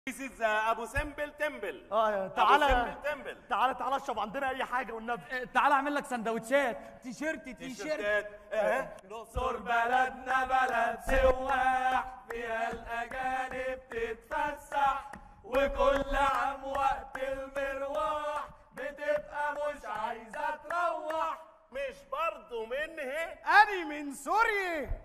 This is ابو سمبل تمبل اه ابو تعالى سمبل تمبل تعالى تعالى اشرب عندنا اي حاجه والنبي آه، تعال اعمل لك سندوتشات تيشيرت تيشيرت تيشيرتات اه الاقصر بلدنا بلد سواح فيها الاجانب تتفسح وكل عام وقت المروح بتبقى مش عايزه تروح مش برضو منه اني من سوريا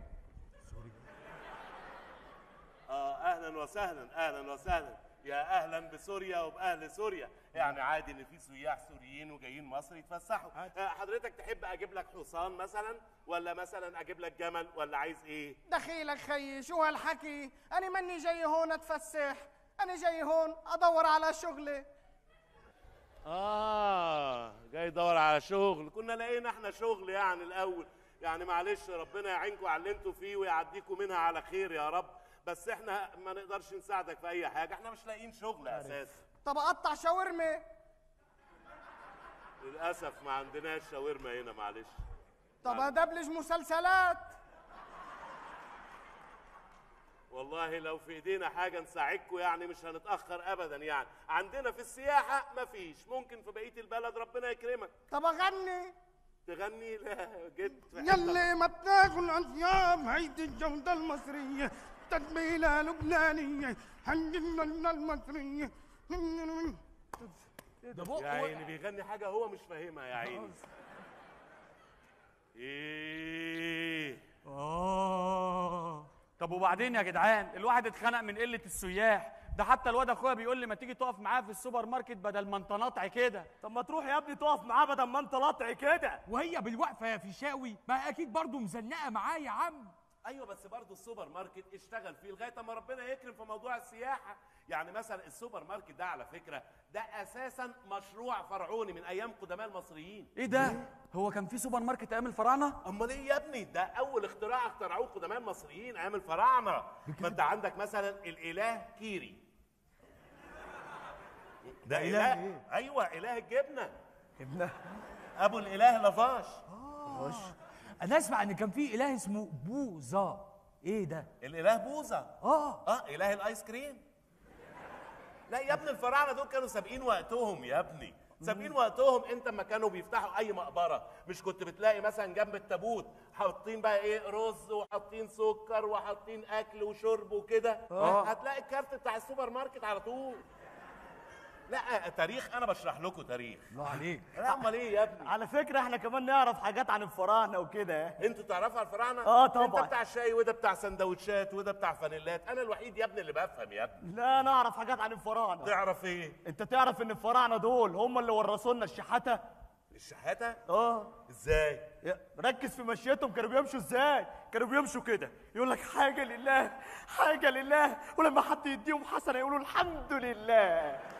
اه اهلا وسهلا اهلا وسهلا يا اهلا بسوريا وباهل سوريا يعني عادي ان في سياح سوريين وجايين مصر يتفسحوا آه حضرتك تحب اجيب لك حصان مثلا ولا مثلا اجيب لك جمل ولا عايز ايه دخيلك خيي شو هالحكي أنا ماني جاي هون أتفسح أنا جاي هون أدور على شغلي اه جاي يدور على شغل كنا لقينا احنا شغل يعني الاول يعني معلش ربنا يعينكم على اللي انتوا فيه ويعديكم منها على خير يا رب بس احنا ما نقدرش نساعدك في اي حاجه احنا مش لاقيين شغل اساسا طب أقطع شاورما للاسف ما عندناش شاورما هنا معلش طب أدبلج مسلسلات والله لو في ايدينا حاجه نساعدكم يعني مش هنتاخر ابدا يعني عندنا في السياحه مفيش ممكن في بقيه البلد ربنا يكرمك طب أغني تغني لا جيت في حتة يلي ما بتاكل أطياب هيدي الجودة المصرية تتبيلة لبنانية هنجلنا المصرية ده بق يا عيني بيغني حاجة هو مش فاهمها يا عيني ايه آه طب وبعدين يا جدعان الواحد اتخنق من قلة السياح ده حتى الواد اخويا بيقول لي ما تيجي تقف معاه في السوبر ماركت بدل ما انت ناطع كده طب ما تروح يا ابني تقف معاه بدل ما انت لطع كده وهي بالوقفه يا فيشاوي ما اكيد برضو مزنقه معاه يا عم ايوه بس برضه السوبر ماركت اشتغل فيه لغايه ما ربنا يكرم في موضوع السياحه يعني مثلا السوبر ماركت ده على فكره ده اساسا مشروع فرعوني من ايام قدماء المصريين ايه ده هو كان في سوبر ماركت ايام الفراعنه امال ايه يا ابني ده اول اختراع اخترعوه قدماء المصريين ايام الفراعنه ما انت عندك مثلا الاله كيري ده اله إيه؟ ايوه اله الجبنه ابنه ابو الاله لافاش انا اسمع ان كان في اله اسمه بوظا ايه ده الاله بوذا اه اه اله الايس كريم لا يا ابني الفراعنه دول كانوا سابقين وقتهم يا ابني سابقين وقتهم انت لما كانوا بيفتحوا اي مقبره مش كنت بتلاقي مثلا جنب التابوت حاطين بقى ايه رز وحاطين سكر وحاطين اكل وشرب وكده هتلاقي الكارت بتاع السوبر ماركت على طول لا تاريخ انا بشرح لكم تاريخ الله عليك لا امال ايه يا ابني على فكره احنا كمان نعرف حاجات عن الفراعنه وكده انتوا تعرفوا على الفراعنه آه، طبعا. انت بتاع الشاي وده بتاع سندوتشات وده بتاع فانيلات انا الوحيد يا ابني اللي بفهم يا ابني لا نعرف حاجات عن الفراعنه تعرف ايه انت تعرف ان الفراعنه دول هم اللي ورثوا لنا الشحاته الشحاته اه ازاي يا- ركز في مشيتهم كانوا بيمشوا ازاي كانوا بيمشوا كده يقول لك حاجه لله حاجه لله ولما حد يديهم حسنه يقولوا الحمد لله